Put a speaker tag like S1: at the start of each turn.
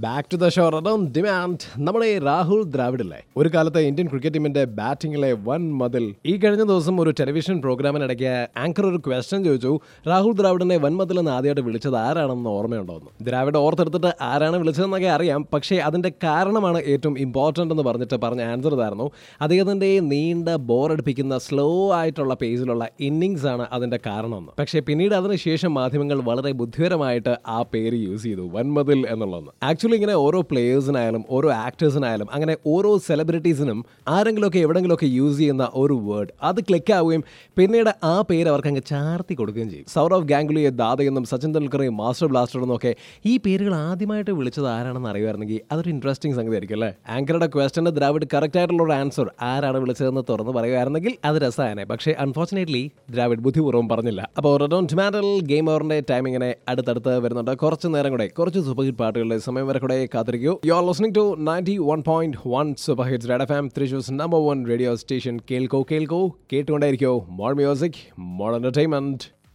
S1: back to the show run demand നമ്മുടെ രാഹുൽ ദ്രാവിഡില്ലേ ഒരു കാലത്തെ ഇന്ത്യൻ ക്രിക്കറ്റ് ടീമിന്റെ ബാറ്റിംഗിലെ വൻ മതിൽ ഈ കഴിഞ്ഞ ദിവസം ഒരു ടെലിവിഷൻ പ്രോഗ്രാമിനിടയ്ക്ക് ആങ്കർ ഒരു ക്വസ്റ്റ്യൻ ചോദിച്ചു രാഹുൽ ദ്രാവിഡിനെ വൻമതിൽ എന്ന് ആദ്യമായിട്ട് വിളിച്ചത് ആരാണെന്ന് ഓർമ്മയുണ്ടോന്ന് ദ്രാവിഡ് ഓർത്തെടുത്തിട്ട് ആരാണ് വിളിച്ചതെന്നൊക്കെ അറിയാം പക്ഷേ അതിന്റെ കാരണമാണ് ഏറ്റവും ഇമ്പോർട്ടൻ്റ് എന്ന് പറഞ്ഞിട്ട് പറഞ്ഞ ആൻസർ ഇതായിരുന്നു അദ്ദേഹത്തിന്റെ നീണ്ട ബോറടിപ്പിക്കുന്ന സ്ലോ ആയിട്ടുള്ള പേസിലുള്ള ഇന്നിങ്സ് ആണ് അതിന്റെ കാരണമെന്ന് പക്ഷേ പിന്നീട് അതിനുശേഷം മാധ്യമങ്ങൾ വളരെ ബുദ്ധിപരമായിട്ട് ആ പേര് യൂസ് ചെയ്തു വൻമതിൽ എന്നുള്ളതെന്ന് ആക്ച്വലി ഇങ്ങനെ ഓരോ പ്ലേയേഴ്സിനായാലും ഓരോ ആക്ടേഴ്സിനായാലും അങ്ങനെ ഓരോ സെലിബ്രിറ്റീസിനും ആരെങ്കിലുമൊക്കെ എവിടെങ്കിലുമൊക്കെ യൂസ് ചെയ്യുന്ന ഒരു വേർഡ് അത് ക്ലിക്ക് ആവുകയും പിന്നീട് ആ പേര് അവർക്ക് അങ്ങ് ചാർത്തി കൊടുക്കുകയും ചെയ്യും സൗരവ് ഗാംഗുലിയെ ദാദയെന്നും സച്ചിൻ തെണ്ടുൽക്കറെയും മാസ്റ്റർ ബ്ലാസ്റ്റർ എന്നും ഒക്കെ ഈ പേരുകൾ ആദ്യമായിട്ട് വിളിച്ചത് ആരാണെന്ന് അറിയുമായിരുന്നെങ്കിൽ അതൊരു ഇൻട്രസ്റ്റിംഗ് സംഗതി ആയിരിക്കും അല്ലേ ആങ്കറുടെ ക്വസ്റ്റന് ദ്രാവിഡ് കറക്റ്റ് ആയിട്ടുള്ള ഒരു ആൻസർ ആരാണ് വിളിച്ചതെന്ന് തുറന്ന് പറയുമായിരുന്നെങ്കിൽ അത് രസമാനെ പക്ഷേ അൺഫോർച്ചുനേറ്റ്ലി ദ്രാവിഡ് ബുദ്ധിപൂർവ്വം പറഞ്ഞില്ല അപ്പോൾ റെഡോൺ ടിമാൻഡൽ ഗെയിം ഓവറിന്റെ ടൈം ഇങ്ങനെ അടുത്തടുത്ത് വരുന്നുണ്ട് കുറച്ച് നേരം കൂടെ കുറച്ച് സൂപ്പർ ഹിറ്റ് പാട്ടുകളുടെ സമയം വരെ കൂടെ കാത്തിരിക്കൂ you are listening to ninety one point one super hits red F M തൃശൂസ് നമ്പർ വൺ റേഡിയോ സ്റ്റേഷൻ കേൾക്കോ കേൾക്കോ കേട്ടുകൊണ്ടേയിരിക്കോ മോൾ മ്യൂസിക് മോൾ എന്റർടൈൻമെന്റ്